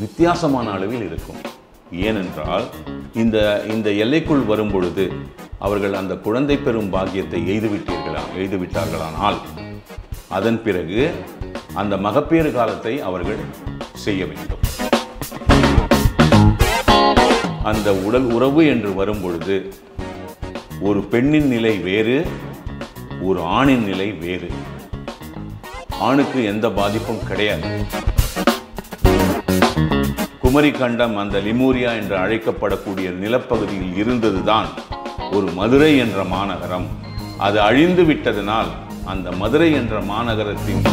வித்தியாசமான அளவில் இருக்கும் ஏனென்றால் இந்த இந்த எல்லைக்குள் வரும் பொழுது அவர்கள் அந்த குழந்தை பெறும் பாக்கியத்தை எய்துவிட்டீர்களா எய்துவிட்டார்களானால் அதன் பிறகு அந்த மகப்பேறு காலத்தை அவர்கள் செய்ய வேண்டும் அந்த உடல் உறவு என்று வரும் பொழுது ஒரு பெண்ணின் நிலை வேறு ஒரு ஆணின் நிலை வேறு ஆணுக்கு எந்த பாதிப்பும் கிடையாது குமரி கண்டம் அந்த லிமூரியா என்று அழைக்கப்படக்கூடிய நிலப்பகுதியில் இருந்ததுதான் ஒரு மதுரை என்ற மாநகரம் அது அழிந்து விட்டதனால் அந்த மதுரை என்ற மாநகரத்தின்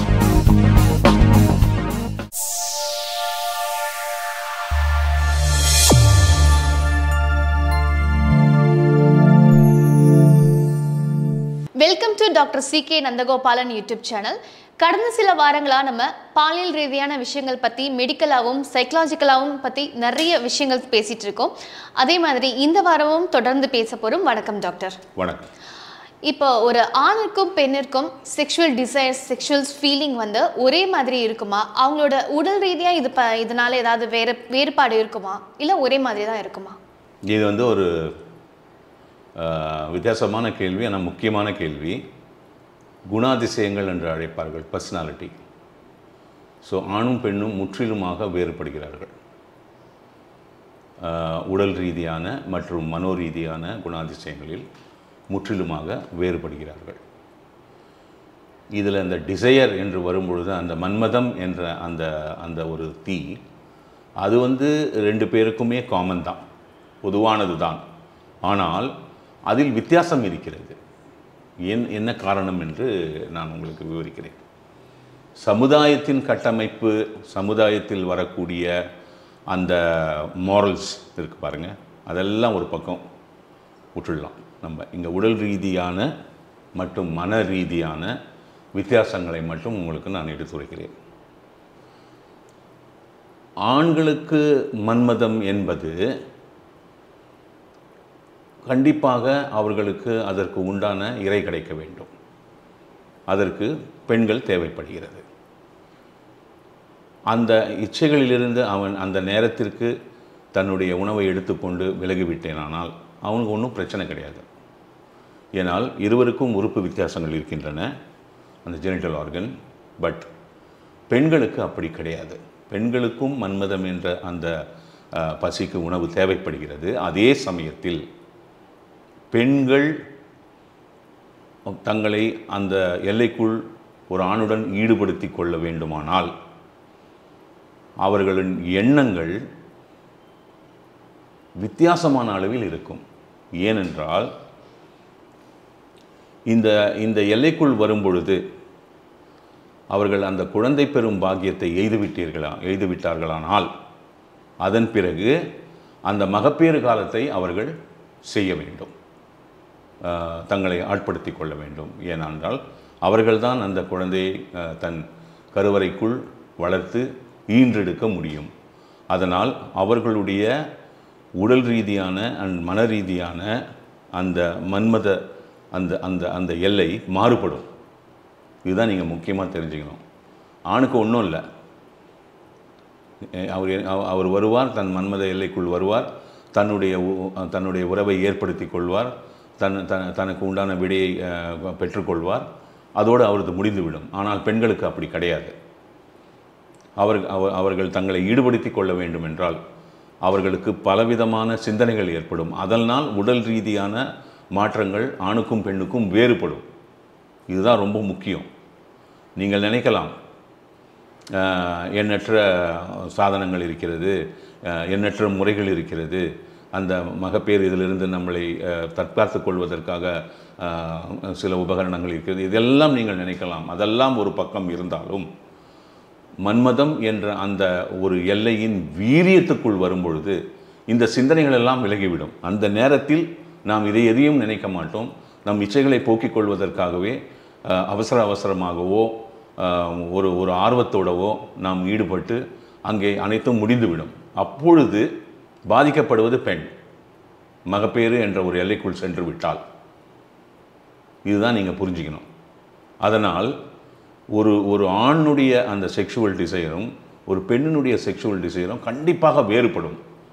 welcome to doctor C K Nandagopalan YouTube channel கடந்த சில வாரங்களாக நம்ம பாலியல் ரீதியான விஷயங்கள் பற்றி மெடிக்கலாகவும் சைக்கலாஜிக்கலாகவும் பற்றி நிறைய விஷயங்கள் பேசிகிட்டு இருக்கோம் அதே மாதிரி இந்த வாரமும் தொடர்ந்து பேச போகிறோம் வணக்கம் டாக்டர் வணக்கம் இப்போ ஒரு ஆணுக்கும் பெண்ணிற்கும் செக்ஷுவல் டிசைர்ஸ் செக்ஷுவல் ஃபீலிங் வந்து ஒரே மாதிரி இருக்குமா அவங்களோட உடல் ரீதியாக இது ப இதனால ஏதாவது வேறு வேறுபாடு இருக்குமா இல்லை ஒரே மாதிரி தான் இருக்குமா இது வந்து ஒரு அஹ், வித்தியாசமான கேள்வி ஆனால் முக்கியமான கேள்வி குணாதிசயங்கள் என்று அழைப்பார்கள் பர்சனாலிட்டி ஸோ ஆணும் பெண்ணும் முற்றிலுமாக வேறுபடுகிறார்கள் அஹ், உடல் ரீதியான மற்றும் மனோ ரீதியான குணாதிசயங்களில் முற்றிலுமாக வேறுபடுகிறார்கள் இதில் அந்த டிசையர் என்று வரும்பொழுது அந்த மன்மதம் என்ற அந்த அந்த ஒரு தீ அது வந்து ரெண்டு பேருக்குமே காமன் தான் பொதுவானது தான் ஆனால் அதில் வித்தியாசம் இருக்கிறது என் என்ன காரணம் என்று நான் உங்களுக்கு விவரிக்கிறேன் சமுதாயத்தின் கட்டமைப்பு சமுதாயத்தில் வரக்கூடிய அந்த மாரல்ஸ் இருக்கு பாருங்க அதெல்லாம் ஒரு பக்கம் விட்டுடலாம் நம்ம இங்கே உடல் ரீதியான மற்றும் மன ரீதியான வித்தியாசங்களை மட்டும் உங்களுக்கு நான் எடுத்துரைக்கிறேன் ஆண்களுக்கு மன்மதம் என்பது கண்டிப்பாக அவர்களுக்கு அதற்கு உண்டான இறை கிடைக்க வேண்டும் அதற்கு பெண்கள் தேவைப்படுகிறது அந்த இச்சைகளிலிருந்து அவன் அந்த நேரத்திற்கு தன்னுடைய உணவை எடுத்துக்கொண்டு விலகிவிட்டேனானால் அவனுக்கு ஒன்றும் பிரச்சனை கிடையாது ஏனால் இருவருக்கும் உறுப்பு வித்தியாசங்கள் இருக்கின்றன அந்த ஜெனிட்டல் ஆர்கன் பட் பெண்களுக்கு அப்படி கிடையாது பெண்களுக்கும் மன்மதம் என்ற அந்த அஹ், பசிக்கு உணவு தேவைப்படுகிறது அதே சமயத்தில் பெண்கள் தங்களை அந்த எல்லைக்குள் ஒரு ஆணுடன் ஈடுபடுத்தி கொள்ள வேண்டுமானால் அவர்களின் எண்ணங்கள் வித்தியாசமான அளவில் இருக்கும் ஏனென்றால் இந்த இந்த எல்லைக்குள் வரும்பொழுது அவர்கள் அந்த குழந்தை பெறும் பாக்கியத்தை எய்துவிட்டீர்களா எய்துவிட்டார்களானால் அதன் பிறகு அந்த மகப்பேறு காலத்தை அவர்கள் செய்ய வேண்டும் ஆஹ், தங்களை ஆட்படுத்தி கொள்ள வேண்டும் ஏனென்றால் அவர்கள்தான் அந்த குழந்தையை ஆஹ், தன் கருவறைக்குள் வளர்த்து ஈன்றெடுக்க முடியும் அதனால் அவர்களுடைய உடல் ரீதியான அண்ட் மன ரீதியான அந்த மன்மத அந்த அந்த அந்த எல்லை மாறுபடும் இதுதான் நீங்கள் முக்கியமாக தெரிஞ்சுக்கணும் ஆணுக்கு ஒன்றும் இல்லை அஹ் அவர் அவ- அவர் வருவார் தன் மன்மத எல்லைக்குள் வருவார் தன்னுடைய உ- தன்னுடைய உறவை ஏற்படுத்தி கொள்வார் தன் தன் தனக்கு உண்டான விடையை அஹ், பெற்றுக்கொள்வார் அதோடு அவரது முடிந்துவிடும் ஆனால் பெண்களுக்கு அப்படி கிடையாது அவர் அவர் அவர்கள் தங்களை ஈடுபடுத்தி கொள்ள வேண்டும் என்றால் அவர்களுக்கு பலவிதமான சிந்தனைகள் ஏற்படும் அதனால் உடல் ரீதியான மாற்றங்கள் ஆணுக்கும் பெண்ணுக்கும் வேறுபடும் இதுதான் ரொம்ப முக்கியம் நீங்கள் நினைக்கலாம் ஆஹ், எண்ணற்ற சாதனங்கள் இருக்கிறது ஆஹ், எண்ணற்ற முறைகள் இருக்கிறது அந்த மகப்பேறு இதிலிருந்து நம்மளை ஆஹ், தற்காத்துக் கொள்வதற்காக ஆஹ், சில உபகரணங்கள் இருக்கிறது இதெல்லாம் நீங்கள் நினைக்கலாம் அதெல்லாம் ஒரு பக்கம் இருந்தாலும் மன்மதம் என்ற அந்த ஒரு எல்லையின் வீரியத்துக்குள் வரும்பொழுது இந்த சிந்தனைகள் எல்லாம் விலகிவிடும் அந்த நேரத்தில் நாம் இதை எதையும் நினைக்க மாட்டோம் நம் இச்சைகளை போக்கிக் கொள்வதற்காகவே அஹ், அவசர அவசரமாகவோ அஹ், ஒரு ஒரு ஆர்வத்தோடவோ நாம் ஈடுபட்டு அங்கே அனைத்தும் முடிந்துவிடும் அப்பொழுது பாதிக்கப்படுவது பெண் மகப்பேறு என்ற ஒரு எல்லைக்குள் சென்று விட்டால் இதுதான் நீங்கள் புரிஞ்சுக்கணும் அதனால் ஒரு ஒரு ஆணுடைய அந்த செக்ஷுவல் டிசைரும் ஒரு பெண்ணினுடைய செக்ஷுவல் டிசைரும் கண்டிப்பாக வேறுபடும்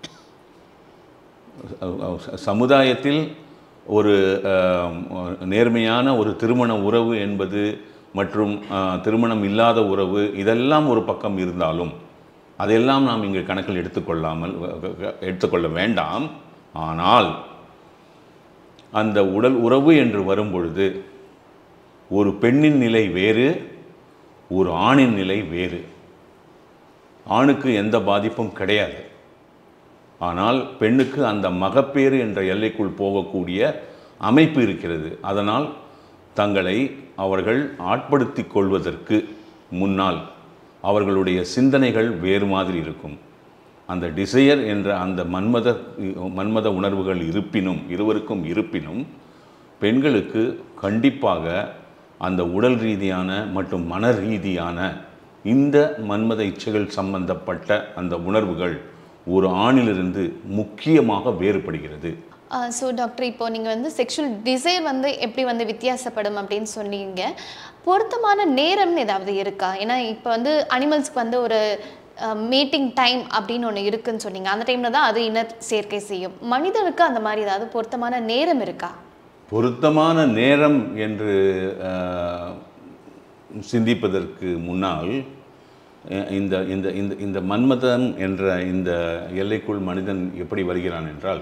ச- சமுதாயத்தில் ஒரு ஆம், நேர்மையான ஒரு திருமண உறவு என்பது மற்றும் ஆ, திருமணம் இல்லாத உறவு இதெல்லாம் ஒரு பக்கம் இருந்தாலும் அதையெல்லாம் நாம் இங்கே கணக்கில் எடுத்துக்கொள்ளாமல் எடுத்துக்கொள்ள வேண்டாம் ஆனால் அந்த உடல் உறவு என்று வரும்பொழுது ஒரு பெண்ணின் நிலை வேறு ஒரு ஆணின் நிலை வேறு ஆணுக்கு எந்த பாதிப்பும் கிடையாது ஆனால் பெண்ணுக்கு அந்த மகப்பேறு என்ற எல்லைக்குள் போகக்கூடிய அமைப்பு இருக்கிறது அதனால் தங்களை அவர்கள் ஆட்படுத்திக் கொள்வதற்கு முன்னால் அவர்களுடைய சிந்தனைகள் வேறு மாதிரி இருக்கும் அந்த டிசையர் என்ற அந்த மன்மத மன்மத உணர்வுகள் இருப்பினும் இருவருக்கும் இருப்பினும் பெண்களுக்கு கண்டிப்பாக அந்த உடல் ரீதியான மற்றும் மன ரீதியான இந்த மன்மத இச்சைகள் சம்பந்தப்பட்ட அந்த உணர்வுகள் ஒரு ஆணிலிருந்து முக்கியமாக வேறுபடுகிறது ஸோ டாக்டர் இப்போ நீங்கள் வந்து செக்ஷுவல் டிசைர் வந்து எப்படி வந்து வித்தியாசப்படும் அப்படின்னு சொன்னீங்க பொருத்தமான நேரம்னு ஏதாவது இருக்கா ஏன்னா இப்போ வந்து அனிமல்ஸ்க்கு வந்து ஒரு மீட்டிங் டைம் அப்படின்னு ஒன்று இருக்குன்னு சொன்னீங்க அந்த டைமில் தான் அது இன சேர்க்கை செய்யும் மனிதனுக்கு அந்த மாதிரி ஏதாவது பொருத்தமான நேரம் இருக்கா பொருத்தமான நேரம் என்று அஹ், சிந்திப்பதற்கு முன்னால் அஹ், இந்த இந்த இந்த இந்த மன்மதன் என்ற இந்த எல்லைக்குள் மனிதன் எப்படி வருகிறான் என்றால்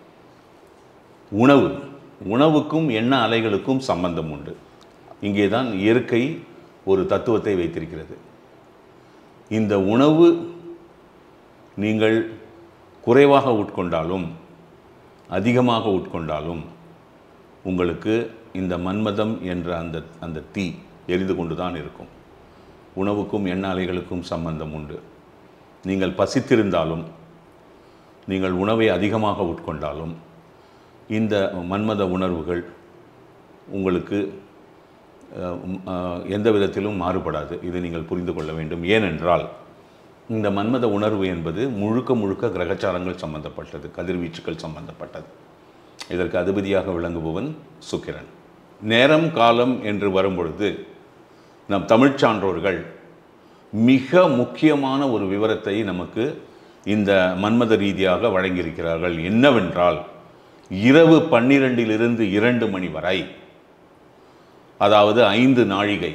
உணவு உணவுக்கும் எண்ண அலைகளுக்கும் சம்பந்தம் உண்டு இங்கே தான் இயற்கை ஒரு தத்துவத்தை வைத்திருக்கிறது இந்த உணவு நீங்கள் குறைவாக உட்கொண்டாலும் அதிகமாக உட்கொண்டாலும் உங்களுக்கு இந்த மன்மதம் என்ற அந்த அந்த தீ எரிந்து கொண்டு தான் இருக்கும் உணவுக்கும் எண்ண அலைகளுக்கும் சம்பந்தம் உண்டு நீங்கள் பசித்திருந்தாலும் நீங்கள் உணவை அதிகமாக உட்கொண்டாலும் இந்த மன்மத உணர்வுகள் உங்களுக்கு அஹ், உம், அஹ், எந்த விதத்திலும் மாறுபடாது இது நீங்கள் புரிந்து கொள்ள வேண்டும் ஏனென்றால் இந்த மன்மத உணர்வு என்பது முழுக்க முழுக்க கிரகச்சாரங்கள் சம்பந்தப்பட்டது கதிர்வீச்சுக்கள் சம்பந்தப்பட்டது இதற்கு அதிபதியாக விளங்குபவன் சுக்கிரன் நேரம் காலம் என்று வரும்பொழுது நம் தமிழ்ச் சான்றோர்கள் மிக முக்கியமான ஒரு விவரத்தை நமக்கு இந்த மன்மத ரீதியாக வழங்கியிருக்கிறார்கள் என்னவென்றால் இரவு பன்னிரெண்டிலிருந்து இரண்டு மணி வரை அதாவது ஐந்து நாழிகை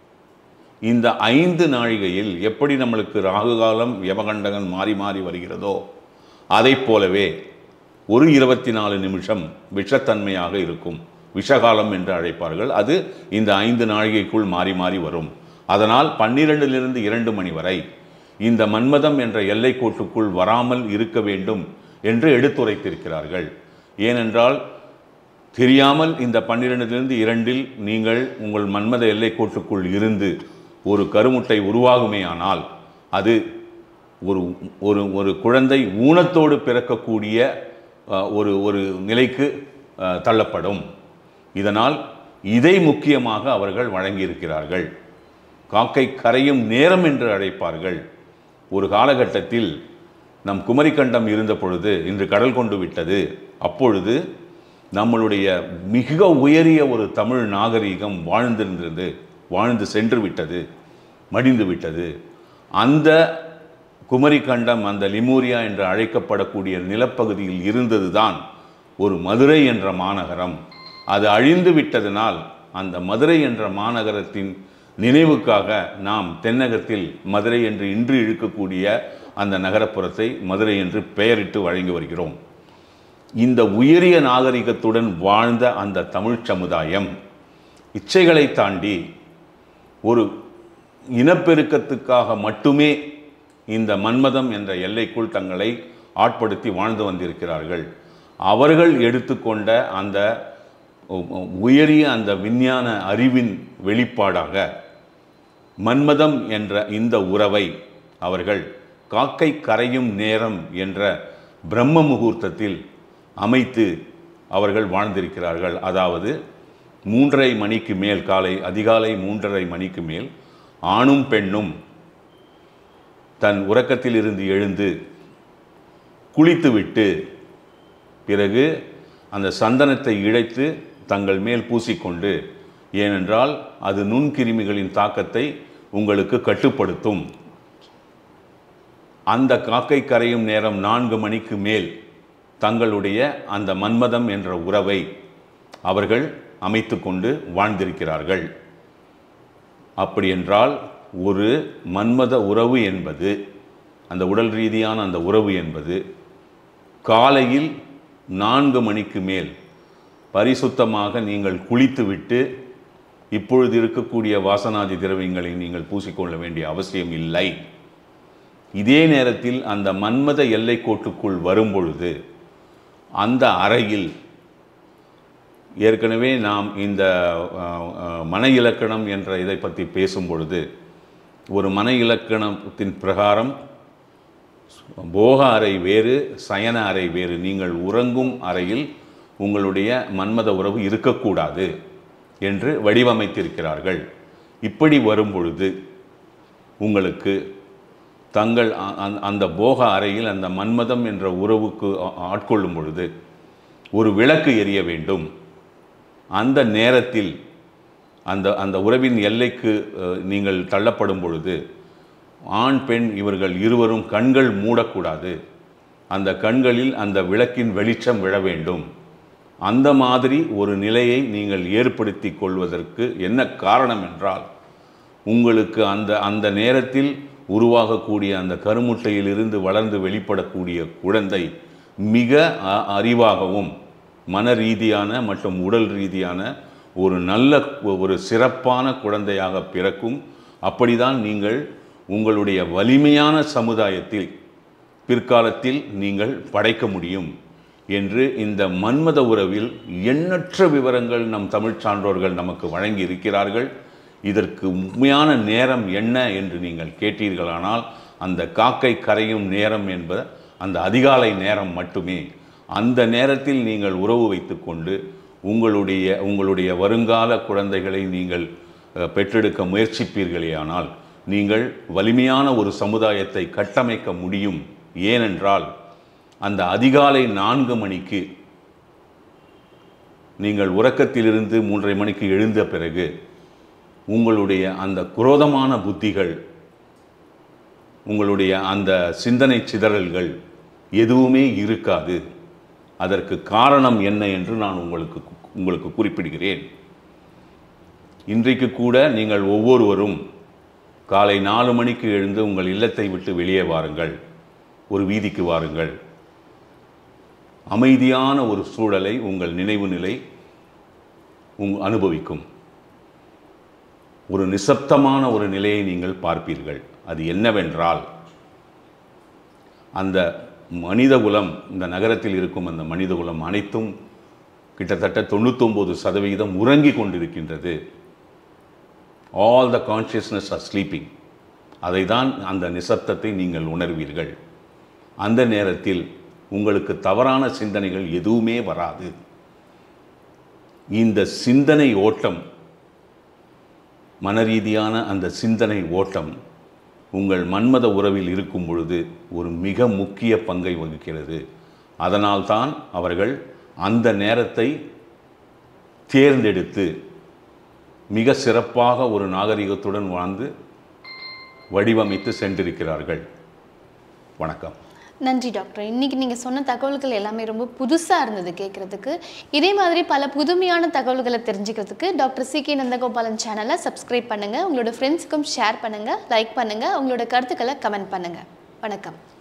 இந்த ஐந்து நாழிகையில் எப்படி நம்மளுக்கு ராகு காலம் யமகண்டகன் மாறி மாறி வருகிறதோ அதைப் போலவே ஒரு இருபத்தி நாலு நிமிஷம் விஷத்தன்மையாக இருக்கும் விஷகாலம் என்று அழைப்பார்கள் அது இந்த ஐந்து நாழிகைக்குள் மாறி மாறி வரும் அதனால் பன்னிரெண்டிலிருந்து இரண்டு மணி வரை இந்த மன்மதம் என்ற எல்லைக்கோட்டுக்குள் வராமல் இருக்க வேண்டும் என்று எடுத்துரைத்திருக்கிறார்கள் ஏனென்றால் தெரியாமல் இந்த பன்னிரெண்டிலிருந்து இரண்டில் நீங்கள் உங்கள் மன்மத எல்லைக்கோட்டுக்குள் இருந்து ஒரு கருமுட்டை உருவாகுமேயானால் அது ஒரு ஒரு ஒரு குழந்தை ஊனத்தோடு பிறக்கக்கூடிய அஹ், ஒரு ஒரு நிலைக்கு அஹ், தள்ளப்படும் இதனால் இதை முக்கியமாக அவர்கள் வழங்கியிருக்கிறார்கள் காக்கை கரையும் நேரம் என்று அழைப்பார்கள் ஒரு காலகட்டத்தில் நம் குமரிக்கண்டம் இருந்த பொழுது இன்று கடல் கொண்டு விட்டது அப்பொழுது நம்மளுடைய மிக உயரிய ஒரு தமிழ் நாகரீகம் வாழ்ந்திருந்தது வாழ்ந்து சென்று விட்டது மடிந்து விட்டது அந்த குமரிக்கண்டம் அந்த லிமூரியா என்று அழைக்கப்படக்கூடிய நிலப்பகுதியில் இருந்ததுதான் ஒரு மதுரை என்ற மாநகரம் அது அழிந்து விட்டதனால் அந்த மதுரை என்ற மாநகரத்தின் நினைவுக்காக நாம் தென்னகத்தில் மதுரை என்று இன்று இழுக்கக்கூடிய அந்த நகரப்புறத்தை மதுரை என்று பெயரிட்டு வழங்கி வருகிறோம் இந்த உயரிய நாகரிகத்துடன் வாழ்ந்த அந்த தமிழ்ச் சமுதாயம் இச்சைகளை தாண்டி ஒரு இனப்பெருக்கத்துக்காக மட்டுமே இந்த மன்மதம் என்ற எல்லைக்குள் தங்களை ஆட்படுத்தி வாழ்ந்து வந்திருக்கிறார்கள் அவர்கள் எடுத்துக்கொண்ட அந்த உ- உ- உயரிய அந்த விஞ்ஞான அறிவின் வெளிப்பாடாக மன்மதம் என்ற இந்த உறவை அவர்கள் காக்கை கரையும் நேரம் என்ற பிரம்ம முகூர்த்தத்தில் அமைத்து அவர்கள் வாழ்ந்திருக்கிறார்கள் அதாவது மூன்றரை மணிக்கு மேல் காலை அதிகாலை மூன்றரை மணிக்கு மேல் ஆணும் பெண்ணும் தன் உறக்கத்திலிருந்து எழுந்து குளித்துவிட்டு பிறகு அந்த சந்தனத்தை இழைத்து தங்கள் மேல் பூசிக்கொண்டு ஏனென்றால் அது நுண்கிருமிகளின் தாக்கத்தை உங்களுக்கு கட்டுப்படுத்தும் அந்த காக்கை கரையும் நேரம் நான்கு மணிக்கு மேல் தங்களுடைய அந்த மன்மதம் என்ற உறவை அவர்கள் அமைத்து கொண்டு வாழ்ந்திருக்கிறார்கள் அப்படி என்றால் ஒரு மன்மத உறவு என்பது அந்த உடல் ரீதியான அந்த உறவு என்பது காலையில் நான்கு மணிக்கு மேல் பரிசுத்தமாக நீங்கள் குளித்துவிட்டு இப்பொழுது இருக்கக்கூடிய வாசனாதி திரவியங்களை நீங்கள் பூசிக்கொள்ள வேண்டிய அவசியம் இல்லை இதே நேரத்தில் அந்த மன்மத எல்லைக்கோட்டுக்குள் வரும்பொழுது அந்த அறையில் ஏற்கனவே நாம் இந்த அஹ், அஹ், மன இலக்கணம் என்ற இதை பற்றி பேசும் பொழுது ஒரு மன இலக்கணத்தின் பிரகாரம் போக அறை வேறு சயன அறை வேறு நீங்கள் உறங்கும் அறையில் உங்களுடைய மன்மத உறவு இருக்கக்கூடாது என்று வடிவமைத்திருக்கிறார்கள் இப்படி வரும் பொழுது உங்களுக்கு தங்கள் அ- அ- அந்த போக அறையில் அந்த மன்மதம் என்ற உறவுக்கு ஆ- ஆட்கொள்ளும் பொழுது ஒரு விளக்கு எரிய வேண்டும் அந்த நேரத்தில் அந்த அந்த உறவின் எல்லைக்கு அஹ், நீங்கள் தள்ளப்படும் பொழுது ஆண் பெண் இவர்கள் இருவரும் கண்கள் மூடக்கூடாது அந்த கண்களில் அந்த விளக்கின் வெளிச்சம் விழ வேண்டும் அந்த மாதிரி ஒரு நிலையை நீங்கள் ஏற்படுத்தி கொள்வதற்கு என்ன காரணம் என்றால் உங்களுக்கு அந்த அந்த நேரத்தில் உருவாகக்கூடிய அந்த கருமுட்டையிலிருந்து வளர்ந்து வெளிப்படக்கூடிய குழந்தை மிக அ- அறிவாகவும் மன ரீதியான மற்றும் உடல் ரீதியான ஒரு நல்ல ஒரு சிறப்பான குழந்தையாக பிறக்கும் அப்படிதான் நீங்கள் உங்களுடைய வலிமையான சமுதாயத்தில் பிற்காலத்தில் நீங்கள் படைக்க முடியும் என்று இந்த மன்மத உறவில் எண்ணற்ற விவரங்கள் நம் தமிழ்ச் சான்றோர்கள் நமக்கு வழங்கி இருக்கிறார்கள் இதற்கு உண்மையான நேரம் என்ன என்று நீங்கள் கேட்டீர்களானால் அந்த காக்கை கரையும் நேரம் என்ப அந்த அதிகாலை நேரம் மட்டுமே அந்த நேரத்தில் நீங்கள் உறவு வைத்துக்கொண்டு உங்களுடைய உங்களுடைய வருங்கால குழந்தைகளை நீங்கள் அஹ், பெற்றெடுக்க முயற்சிப்பீர்களேயானால் நீங்கள் வலிமையான ஒரு சமுதாயத்தை கட்டமைக்க முடியும் ஏனென்றால் அந்த அதிகாலை நான்கு மணிக்கு நீங்கள் உறக்கத்திலிருந்து மூன்றரை மணிக்கு எழுந்த பிறகு உங்களுடைய அந்த குரோதமான புத்திகள் உங்களுடைய அந்த சிந்தனை சிதறல்கள் எதுவுமே இருக்காது அதற்கு காரணம் என்ன என்று நான் உங்களுக்கு உங்களுக்கு குறிப்பிடுகிறேன் இன்றைக்கு கூட நீங்கள் ஒவ்வொருவரும் காலை நாலு மணிக்கு எழுந்து உங்கள் இல்லத்தை விட்டு வெளியே வாருங்கள் ஒரு வீதிக்கு வாருங்கள் அமைதியான ஒரு சூழலை உங்கள் நினைவு நிலை உங் அனுபவிக்கும் ஒரு நிசப்தமான ஒரு நிலையை நீங்கள் பார்ப்பீர்கள் அது என்னவென்றால் அந்த மனித குலம் இந்த நகரத்தில் இருக்கும் அந்த மனித குலம் அனைத்தும் கிட்டத்தட்ட தொண்ணூத்தொம்பது சதவிகிதம் உறங்கி கொண்டிருக்கின்றது all the consciousness are sleeping அதை தான் அந்த நிசப்தத்தை நீங்கள் உணர்வீர்கள் அந்த நேரத்தில் உங்களுக்கு தவறான சிந்தனைகள் எதுவுமே வராது இந்த சிந்தனை ஓட்டம் மனரீதியான அந்த சிந்தனை ஓட்டம் உங்கள் மன்மத உறவில் இருக்கும் பொழுது ஒரு மிக முக்கிய பங்கை வகிக்கிறது அதனால்தான் அவர்கள் அந்த நேரத்தை தேர்ந்தெடுத்து மிக சிறப்பாக ஒரு நாகரிகத்துடன் வாழ்ந்து வடிவமைத்து சென்றிருக்கிறார்கள் வணக்கம் நன்றி டாக்டர் இன்னைக்கு நீங்கள் சொன்ன தகவல்கள் எல்லாமே ரொம்ப புதுசாக இருந்தது கேட்குறதுக்கு இதே மாதிரி பல புதுமையான தகவல்களை தெரிஞ்சுக்கிறதுக்கு டாக்டர் சி கே நந்தகோபாலன் சேனலை சப்ஸ்கிரைப் பண்ணுங்கள் உங்களோட ஃப்ரெண்ட்ஸுக்கும் ஷேர் பண்ணுங்கள் லைக் பண்ணுங்கள் உங்களோட கருத்துக்களை கமெண்ட் பண்ணுங்கள் வணக்கம்